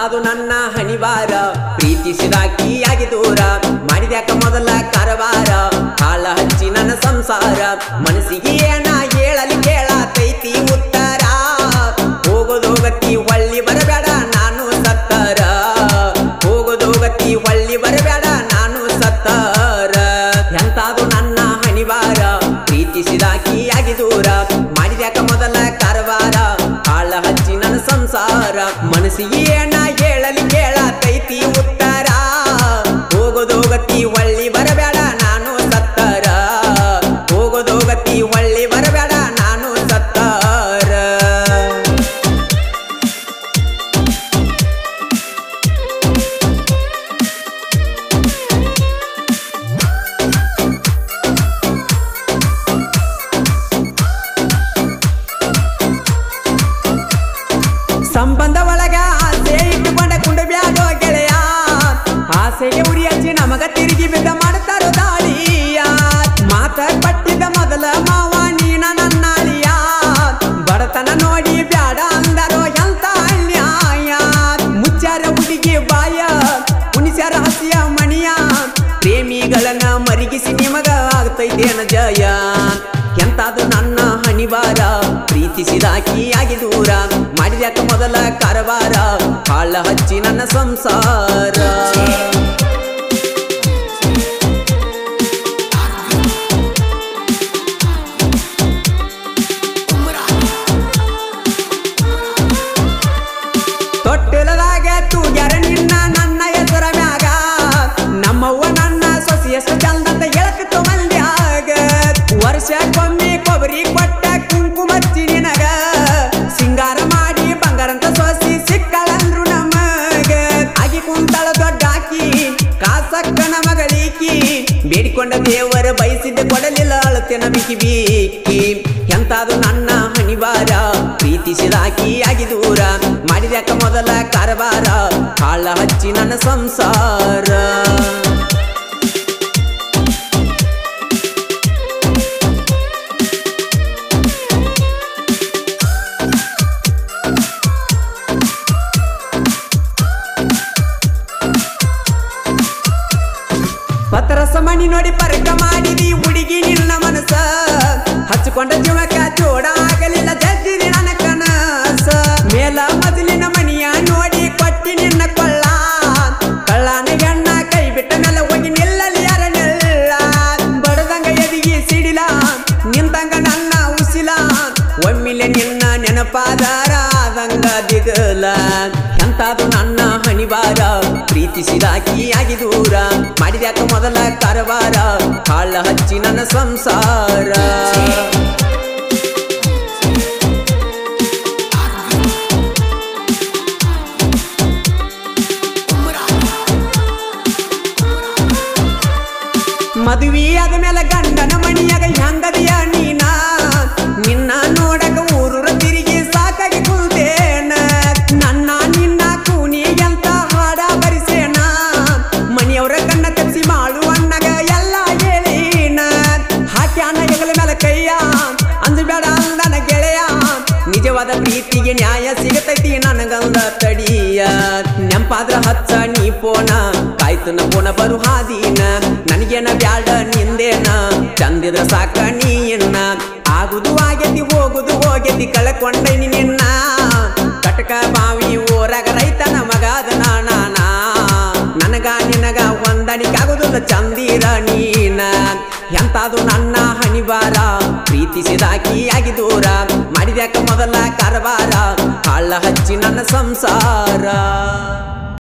ಎಂತಾದು ನನ್ನ ಹಣಿವಾರ ಪ್ರೀತಿಸಿದಾಕಿಯಾಗಿ ದೂರ ಮಾಡಿದ್ಯಾಕ ಮೊದಲ ಕಾರವಾರ ಕಾಳ ಹಚ್ಚಿ ನನ್ನ ಸಂಸಾರ ಮನಸ್ಸಿಗೆ ಏನ ಹೇಳಲಿ ಕೇಳತೈತಿ ಉತ್ತರ ಹೋಗೋದೋಗತಿ ಹೊಳ್ಳಿ ಬರಬೇಡ ನಾನು ಸತ್ತರ ಹೋಗೋದೋಗತಿ ಹೊಳ್ಳಿ ಬರಬೇಡ ನಾನು ಸತ್ತರ ಎಂತಾದು ನನ್ನ ಹಣಿವಾರ ಪ್ರೀತಿಸಿದಾಕಿಯಾಗಿ ದೂರ ಮಾಡಿದ್ಯಾಕ ಮೊದಲ ಕಾರವಾರ ಕಾಳ ಹಚ್ಚಿ ನನ್ನ ಸಂಸಾರ ಮನಸ್ಸಿಗೆ ಏನ ಹೇಳಲಿ ಕೇಳತೈತಿ ಉತ್ತರ ಹೋಗೋದೋಗತಿ ಹೊಳ್ಳಿ ಬರಬೇಡ ನಾನು ಸತ್ತರ ಹೋಗೋದೋಗತಿ ಹೊಳ್ಳಿ ಬರಬೇಡ ನಾನು ಸತ್ತರ ಸಂಬಂಧ ಒಳಗ ಆಸೆ ಇಟ್ಟುಕೊಂಡ ಕುಂಡ ಬ್ಯಾಡೋ ಗೆಳೆಯ ಆಸೆಗೆ ಉರಿ ಹಚ್ಚಿ ನಮಗ ತಿರುಗಿ ಬಿದ್ದ ಮಾಡ್ತಾರೋ ದಾಳಿಯ ಮಾತ ಪಟ್ಟಿದ್ದ ಮೊದಲ ಮಾವ ನೀನ ನನ್ನಾಳಿಯ ಬಡತನ ನೋಡಿ ಬ್ಯಾಡ ಅಂದರೋ ಎಂತ ಅನ್ಯಾಯ ಮುಚ್ಚಾರ ಹುಡುಗಿ ಬಾಯ ಉಣಿಸ್ಯಾರ ಹಸಿಯ ಮಣಿಯ ಪ್ರೇಮಿಗಳನ್ನ ಮರಿಗಿಸಿ ನಿಮಗ ಆಗ್ತೈತೇನ ಜಯ ಎಂತಾದು ನನ್ನ ಹಣಿವಾರ ಪ್ರೀತಿಸಿದಾಕಿಯಾಗಿ ದೂರ ಮಾಡಿದ್ಯಾಕ ಮೊದಲ ಕಾರವಾರ ಕಾಳ ಹಚ್ಚಿ ನನ್ನ ಸಂಸಾರ ತೊಟ್ಟಿಲದಾಗ ತೂಗ್ಯಾರ ನಿನ್ನ ನನ್ನ ಹೆಸರ ಮ್ಯಾಗ ನಮ್ಮವ್ವ ನನ್ನ ಸೊಸಿ ಎಷ್ಟು ಚಂದ ಅಂತ ಹೇಳ್ತಿತ್ತು ಮಂದ್ಯಾಗ ವರ್ಷಕ್ಕೊಮ್ಮೆ ಕೊಬ್ಬರಿ ಕೊಟ್ಟ ಕುಂಕುಮ ಹಚ್ಚಿ ನಿನಗ ಸಿಂಗಾರ ಮಾಡಿ ಬಂಗಾರಂತ ಸೊಸಿ ಸಿಕ್ಕಳಂದ್ರು ನಮಗ ಆಗಿ ಕುಂತಳ ದೊಡ್ಡಾಕಿ ಕಾಸಕ್ಕನ ಮಗಳೀಕಿ ಬೇಡಿಕೊಂಡ ದೇವರ ಬಯಸಿದ್ದ ಕೊಡಲಿಲ್ಲ ಅಳತೆನ ಬಿಕಿ ಬೀಕಿ ಎಂತಾದು ನನ್ನ ಹಣಿವಾರ ಪ್ರೀತಿಸಿದಾಕಿ ಆಗಿ ದೂರ ಮಾಡಿದ್ಯಾಕ ಮೊದಲ ಕಾರವಾರ ಕಾಳ ಹಚ್ಚಿ ನನ್ನ ಸಂಸಾರ ಪತ್ರಸ ಮಣಿ ನೋಡಿ ಪರಕ ಮಾಡಿದಿ ಹುಡುಗಿ ನಿನ್ನ ಮನಸ ಹಚ್ಕೊಂಡ ಜೀವಕ ಜೋಡ ಆಗಲಿಲ್ಲ ಜಜ್ಜಿದಿ ನನ್ನ ಕನಸ ಮೇಲ ಮೊದಲಿನ ಮಣಿಯ ನೋಡಿ ಕೊಟ್ಟಿ ನಿನ್ನ ಕೊಳ್ಳ ಕಳ್ಳನ ಹೆಣ್ಣ ಕೈ ಬಿಟ್ಟ ಮೇಲೆ ಹೋಗಿ ನಿಲ್ಲಲಿ ಯಾರ ನಿಲ್ಲ ಬಡದಂಗ ಎದಿಗಿ ಸಿಡಿಲ ನಿಂತಂಗ ನನ್ನ ಉಸಿಲ ಒಮ್ಮಿಲೆ ನಿನ್ನ ನೆನಪಾದಾರ ಆದಂಗ ದಿಗಲ ಎಂತಾದು ನನ್ನ ಹಣಿವಾರ ಪ್ರೀತಿಸಿದಾಕಿಯಾಗಿ ದೂರ ಮಾಡಿದ್ಯಾಕ ಮೊದಲ ಕಾರವಾರ ಕಾಳ ಹಚ್ಚಿ ನನ್ನ ಸಂಸಾರ ಮದುವೆ ಆದ ಮೇಲೆ ಗಂಡನ ಮಣಿಯಾಗ ಹೆಂಗದಿಯ ನೀನ ನಿನ್ನ ನೋಡಕ ಊರೂರ ತಿರುಗಿ ಸಾಕಾಗಿ ಕುಲ್ತೇನ ನನ್ನ ನಿನ್ನ ಕೂನಿ ಅಂತ ಹಾಡ ಬರಿಸೇನ ಮಣಿಯವರ ಕಣ್ಣ ತಪ್ಸಿ ಮಾಡು ಅಣ್ಣಗ ಎಲ್ಲ ಹೇಳಿನ ಹಾಕ್ಯಾನ ಹೆಗಲ ಮೇಲೆ ಕೈಯ ಅಂದು ಬೇಡ ಅಂದನ ಗೆಳೆಯ ನಿಜವಾದ ಪ್ರೀತಿಗೆ ನ್ಯಾಯ ಸಿಗತೈತಿ ನನಗಂದ ತಡಿಯ ನೆಂಪಾದ್ರ ಹಚ್ಚ ನೀ ಪೋನ ಕಾಯ್ತನ ಪೋನ ಬರು ಹಾದಿನ ನನಗೇನ ಬ್ಯಾಡ ನಿಂದೇನ ಚಂದಿದ್ರ ಸಾಕ ನೀನ್ನ ಆಗುದು ಆಗೇತಿ ಹೋಗುದು ಹೋಗೇತಿ ಕಳ್ಕೊಂಡೈನಿ ನಿನ್ನ ಕಟಕ ಬಾವಿ ಊರಾಗ ರೈತನ ಮಗಾದ ನಾನ ನನಗ ನಿನಗ ಹೊಂದಾಣಿಕಾಗುದಿಲ್ಲ ಚಂದಿರ ನೀನ ಎಂತಾದು ನನ್ನ ಹಣಿವಾರ ಪ್ರೀತಿಸಿದಾಕಿಯಾಗಿ ದೂರ ಮಾಡಿದ್ಯಾಕ ಮೊದಲ ಕಾರವಾರ ಕಾಳ ಹಚ್ಚಿ ನನ್ನ ಸಂಸಾರ